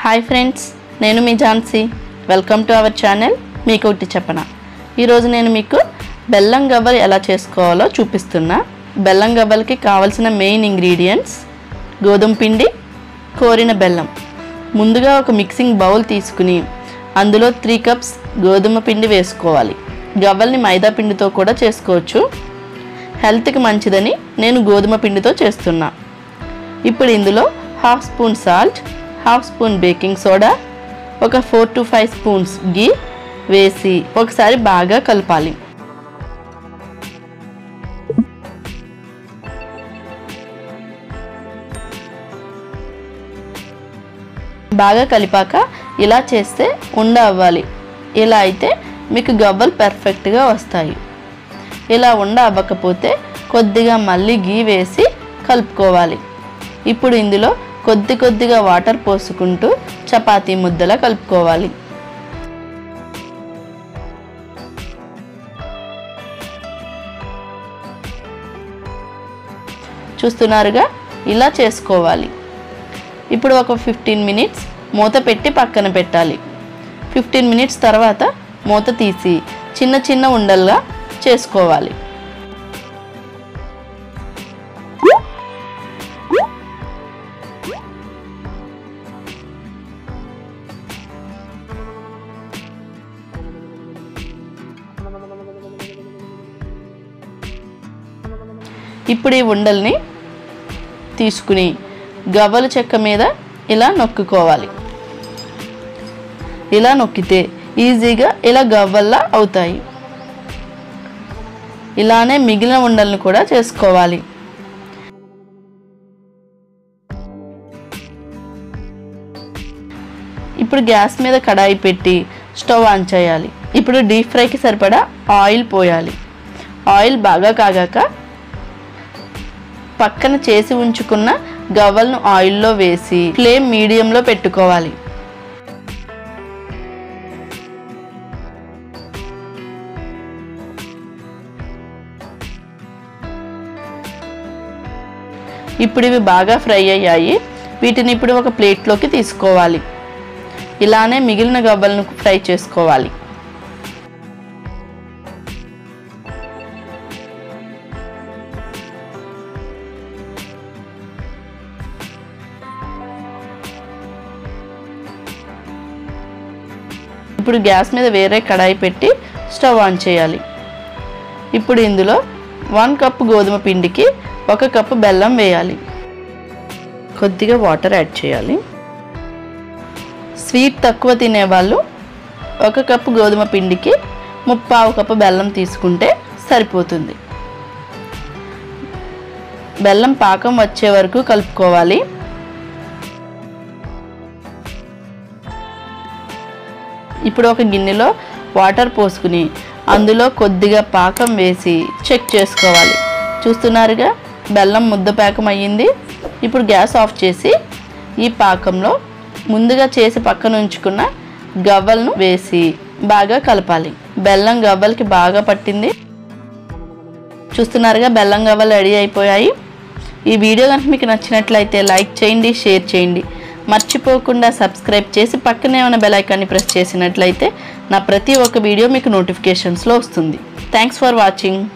hi friends నేను మీ Jhansi welcome to our channel మీకు ఒకటి చెప్పన ఈరోజు నేను మీకు బెల్లం గవ్వలు ఎలా చేసుకోవాలో చూపిస్తున్నా బెల్లం గవ్వలకి కావలసిన మెయిన్ ఇంగ్రీడియంట్స్ గోధుమ పిండి కోరిన బెల్లం ముందుగా ఒక మిక్సింగ్ బౌల్ తీసుకుని అందులో త్రీ కప్స్ గోధుమ పిండి వేసుకోవాలి గవ్వల్ని మైదా పిండితో కూడా చేసుకోవచ్చు హెల్త్కి మంచిదని నేను గోధుమ పిండితో చేస్తున్నా ఇప్పుడు ఇందులో half spoon salt half spoon baking soda ఒక four to five spoons ghee వేసి ఒకసారి బాగా కలపాలి బాగా కలిపాక ఇలా చేస్తే ఉండ అవ్వాలి ఇలా అయితే మీకు గవ్వలు పర్ఫెక్ట్గా వస్తాయి ఇలా ఉండ అవ్వకపోతే కొద్దిగా మళ్ళీ గీ వేసి కలుపుకోవాలి ఇప్పుడు ఇందులో కొద్ది కొద్దిగా వాటర్ పోసుకుంటూ చపాతీ ముద్దలా కలుపుకోవాలి చూస్తున్నారుగా ఇలా చేసుకోవాలి ఇప్పుడు ఒక ఫిఫ్టీన్ మినిట్స్ మూత పెట్టి పక్కన పెట్టాలి ఫిఫ్టీన్ మినిట్స్ తర్వాత మూత తీసి చిన్న చిన్న ఉండలుగా చేసుకోవాలి ఇప్పుడు ఈ ఉండల్ని తీసుకుని గవ్వల చెక్క మీద ఇలా నొక్కుకోవాలి ఇలా నొక్కితే ఈజీగా ఇలా గవ్వల్లా అవుతాయి ఇలానే మిగిలిన ఉండలను కూడా చేసుకోవాలి ఇప్పుడు గ్యాస్ మీద కడాయి పెట్టి స్టవ్ ఆన్ చేయాలి ఇప్పుడు డీప్ ఫ్రైకి సరిపడా ఆయిల్ పోయాలి ఆయిల్ బాగా కాగాక పక్కన చేసి ఉంచుకున్న గవ్వలను ఆయిల్లో వేసి ఫ్లేమ్ మీడియంలో పెట్టుకోవాలి ఇప్పుడు ఇవి బాగా ఫ్రై అయ్యాయి వీటిని ఇప్పుడు ఒక ప్లేట్లోకి తీసుకోవాలి ఇలానే మిగిలిన గవ్వలను ఫ్రై చేసుకోవాలి ఇప్పుడు గ్యాస్ మీద వేరే కడాయి పెట్టి స్టవ్ ఆన్ చేయాలి ఇప్పుడు ఇందులో వన్ కప్ గోధుమ పిండికి ఒక కప్పు బెల్లం వేయాలి కొద్దిగా వాటర్ యాడ్ చేయాలి స్వీట్ తక్కువ తినేవాళ్ళు ఒక కప్పు గోధుమ పిండికి ముప్పావు కప్పు బెల్లం తీసుకుంటే సరిపోతుంది బెల్లం పాకం వచ్చే వరకు కలుపుకోవాలి ఇప్పుడు ఒక గిన్నెలో వాటర్ పోసుకుని అందులో కొద్దిగా పాకం వేసి చెక్ చేసుకోవాలి చూస్తున్నారుగా బెల్లం ముద్ద పాకం అయ్యింది ఇప్పుడు గ్యాస్ ఆఫ్ చేసి ఈ పాకంలో ముందుగా చేసి పక్కన ఉంచుకున్న గవ్వలను వేసి బాగా కలపాలి బెల్లం గవ్వలకి బాగా పట్టింది చూస్తున్నారుగా బెల్లం గవ్వలు రెడీ అయిపోయాయి ఈ వీడియో కనుక మీకు నచ్చినట్లయితే లైక్ చేయండి షేర్ చేయండి మర్చిపోకుండా సబ్స్క్రైబ్ చేసి పక్కనే ఉన్న బెల్ ఐకాన్ని ప్రెస్ చేసినట్లయితే నా ప్రతి ఒక్క వీడియో మీకు నోటిఫికేషన్స్లో వస్తుంది థ్యాంక్స్ ఫర్ వాచింగ్